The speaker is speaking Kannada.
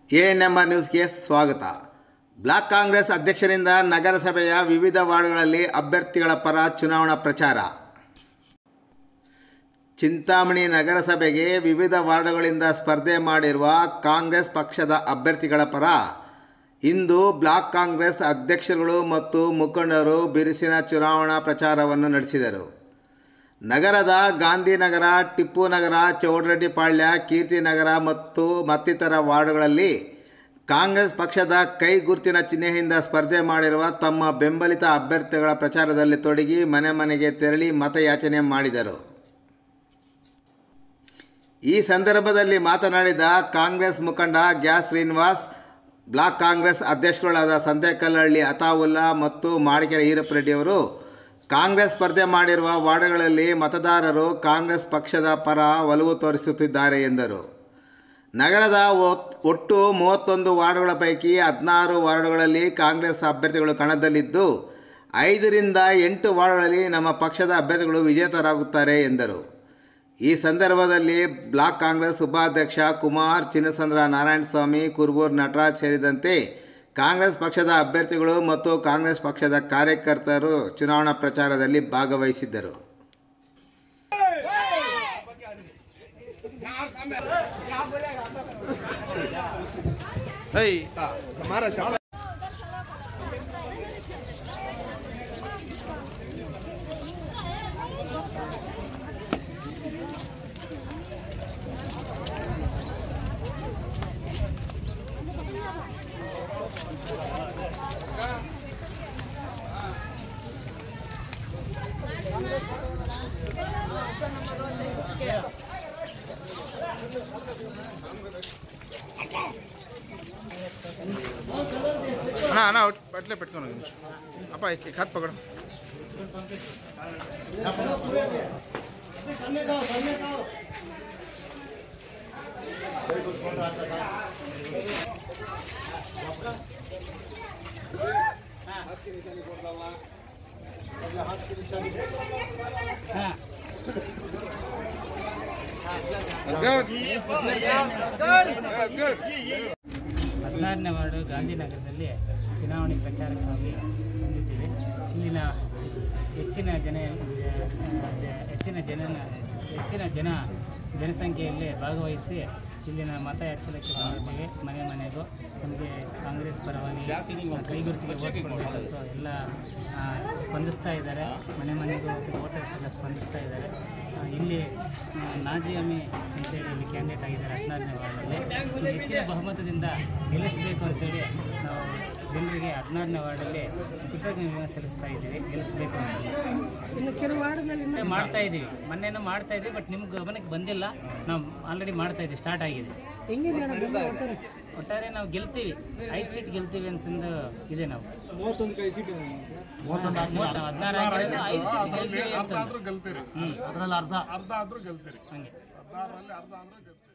ಎಎನ್ಎಂಆರ್ ನ್ಯೂಸ್ಗೆ ಸ್ವಾಗತ ಬ್ಲಾಕ್ ಕಾಂಗ್ರೆಸ್ ಅಧ್ಯಕ್ಷರಿಂದ ನಗರಸಭೆಯ ವಿವಿಧ ವಾರ್ಡ್ಗಳಲ್ಲಿ ಅಭ್ಯರ್ಥಿಗಳ ಪರ ಚುನಾವಣಾ ಪ್ರಚಾರ ಚಿಂತಾಮಣಿ ನಗರಸಭೆಗೆ ವಿವಿಧ ವಾರ್ಡ್ಗಳಿಂದ ಸ್ಪರ್ಧೆ ಮಾಡಿರುವ ಕಾಂಗ್ರೆಸ್ ಪಕ್ಷದ ಅಭ್ಯರ್ಥಿಗಳ ಪರ ಇಂದು ಬ್ಲಾಕ್ ಕಾಂಗ್ರೆಸ್ ಅಧ್ಯಕ್ಷರುಗಳು ಮತ್ತು ಮುಖಂಡರು ಬಿರುಸಿನ ಚುನಾವಣಾ ಪ್ರಚಾರವನ್ನು ನಡೆಸಿದರು ನಗರದ ಗಾಂಧಿನಗರ ಟಿಪ್ಪು ನಗರ ಚೌಡರೆಡ್ಡಿಪಾಳ್ಯ ಕೀರ್ತಿನಗರ ಮತ್ತು ಮತ್ತಿತರ ವಾರ್ಡ್ಗಳಲ್ಲಿ ಕಾಂಗ್ರೆಸ್ ಪಕ್ಷದ ಕೈ ಗುರುತಿನ ಚಿಹ್ನೆಯಿಂದ ಸ್ಪರ್ಧೆ ಮಾಡಿರುವ ತಮ್ಮ ಬೆಂಬಲಿತ ಅಭ್ಯರ್ಥಿಗಳ ಪ್ರಚಾರದಲ್ಲಿ ತೊಡಗಿ ಮನೆ ಮನೆಗೆ ತೆರಳಿ ಮತಯಾಚನೆ ಮಾಡಿದರು ಈ ಸಂದರ್ಭದಲ್ಲಿ ಮಾತನಾಡಿದ ಕಾಂಗ್ರೆಸ್ ಮುಖಂಡ ಗ್ಯಾಸ್ ಶ್ರೀನಿವಾಸ್ ಬ್ಲಾಕ್ ಕಾಂಗ್ರೆಸ್ ಅಧ್ಯಕ್ಷರುಗಳಾದ ಸಂತೆಕಲ್ಲಹಳ್ಳಿ ಅತಾವುಲ್ಲಾ ಮತ್ತು ಮಾಡಿಕೆರೆ ಈರಪ್ಪರೆಡ್ಡಿಯವರು ಕಾಂಗ್ರೆಸ್ ಸ್ಪರ್ಧೆ ಮಾಡಿರುವ ವಾರ್ಡ್ಗಳಲ್ಲಿ ಮತದಾರರು ಕಾಂಗ್ರೆಸ್ ಪಕ್ಷದ ಪರ ಒಲವು ತೋರಿಸುತ್ತಿದ್ದಾರೆ ಎಂದರು ನಗರದ ಒತ್- ಒಟ್ಟು ಮೂವತ್ತೊಂದು ವಾರ್ಡ್ಗಳ ಪೈಕಿ ಹದಿನಾರು ವಾರ್ಡ್ಗಳಲ್ಲಿ ಕಾಂಗ್ರೆಸ್ ಅಭ್ಯರ್ಥಿಗಳು ಕಣದಲ್ಲಿದ್ದು ಐದರಿಂದ ಎಂಟು ವಾರ್ಡ್ಗಳಲ್ಲಿ ನಮ್ಮ ಪಕ್ಷದ ಅಭ್ಯರ್ಥಿಗಳು ವಿಜೇತರಾಗುತ್ತಾರೆ ಎಂದರು ಈ ಸಂದರ್ಭದಲ್ಲಿ ಬ್ಲಾಕ್ ಕಾಂಗ್ರೆಸ್ ಉಪಾಧ್ಯಕ್ಷ ಕುಮಾರ್ ಚಿನ್ನಸಂದ್ರ ನಾರಾಯಣಸ್ವಾಮಿ ಕುರ್ಬೂರ್ ನಟರಾಜ್ ಸೇರಿದಂತೆ ಕಾಂಗ್ರೆಸ್ ಪಕ್ಷದ ಅಭ್ಯರ್ಥಿಗಳು ಮತ್ತು ಕಾಂಗ್ರೆಸ್ ಪಕ್ಷದ ಕಾರ್ಯಕರ್ತರು ಚುನಾವಣಾ ಪ್ರಚಾರದಲ್ಲಿ ಭಾಗವಹಿಸಿದ್ದರು అన్నా అన్నా అట్లే పెట్టుకోను ఒక నిమిషం అప్ప ఈ ఖాత్ పకడు That's good. That's good. ಹದಿನಾರನೇ ವಾರ್ಡು ಗಾಂಧಿನಗರದಲ್ಲಿ ಚುನಾವಣೆ ಪ್ರಚಾರಕ್ಕಾಗಿ ಬಂದಿದ್ದೀವಿ ಇಲ್ಲಿನ ಹೆಚ್ಚಿನ ಜನ ಜ- ಜ- ಹೆಚ್ಚಿನ ಜನ ಹೆಚ್ಚಿನ ಜನ ಜನಸಂಖ್ಯೆಯಲ್ಲಿ ಭಾಗವಹಿಸಿ ಇಲ್ಲಿನ ಮತಯಾಚನಕ್ಕೆ ಬಂದಿದ್ದೀವಿ ಮನೆ ಮನೆಗೂ ನಮಗೆ ಕಾಂಗ್ರೆಸ್ ಪರವಾಗಿ ಕೈಗುರುತಿಗೆ ಓಟ್ ಕೊಡಬೇಕಂತ ಎಲ್ಲ ಆ, ಸ್ಪಂದಿಸ್ತಾ ಇದ್ದಾರೆ ಮನೆ ಮನೆಗೂ ವೋಟರ್ಸ್ ಎಲ್ಲ ಸ್ಪಂದಿಸ್ತಾ ಇದ್ದಾರೆ ಆ, ಇಲ್ಲಿ ಆ, ನಾಜಿಯಾಮಿ ಅಂತೇಳಿ ಇಲ್ಲಿ ಕ್ಯಾಂಡಿಡೇಟ್ ಆಗಿದ್ದಾರೆ ಹದಿನಾರನೇ ವಾರ್ಡಲ್ಲಿ ಇಲ್ಲಿ ಹೆಚ್ಚಿನ ಬಹುಮತದಿಂದ ಗೆಲ್ಲಿಸಬೇಕು ಅಂತೇಳಿ ನಾವು ಜನರಿಗೆ ಹದಿನಾರನೇ ವಾರ್ಡಲ್ಲಿ ಕೃತಜ್ಞತೆ ಸಲ್ಲಿಸ್ತಾ ಇದ್ದೀವಿ ಗೆಲ್ಲಿಸಬೇಕು ಅಂತ ಮತ್ತೆ ಮಾಡ್ತಾ ಇದ್ದೀವಿ ಮೊನ್ನೆನೂ ಮಾಡ್ತಾ ಇದ್ದೀವಿ ಬಟ್ ನಿಮ್ಮ ಗಮನಕ್ಕೆ ಬಂದಿಲ್ಲ ನಾವು ಆಲ್ರೆಡಿ ಮಾಡ್ತಾ ಇದ್ದೀವಿ ಸ್ಟಾರ್ಟ್ ಆಗಿದೆ ಒಟ್ಟಾರೆ ನಾವು ಗೆಲ್ತೀವಿ ಐದು ಸೀಟ್ ಗೆಲ್ತೀವಿ ಅಂತಂದು ಇದೆ ನಾವು ಮೂವತ್ತೊಂದು ಹದಿನಾರು ಆಗಿರೋದು ಐದು ಸೀಟ್ ಗೆಲ್ತೀವಿ ಅಂತ ಹ್ಞೂ ಅದ್ರಲ್ಲಿ ಅರ್ಧ ಹಂಗೆ ಅರ್ಧ ಆದ್ರೂ ಗೆಲ್ತೀರಿ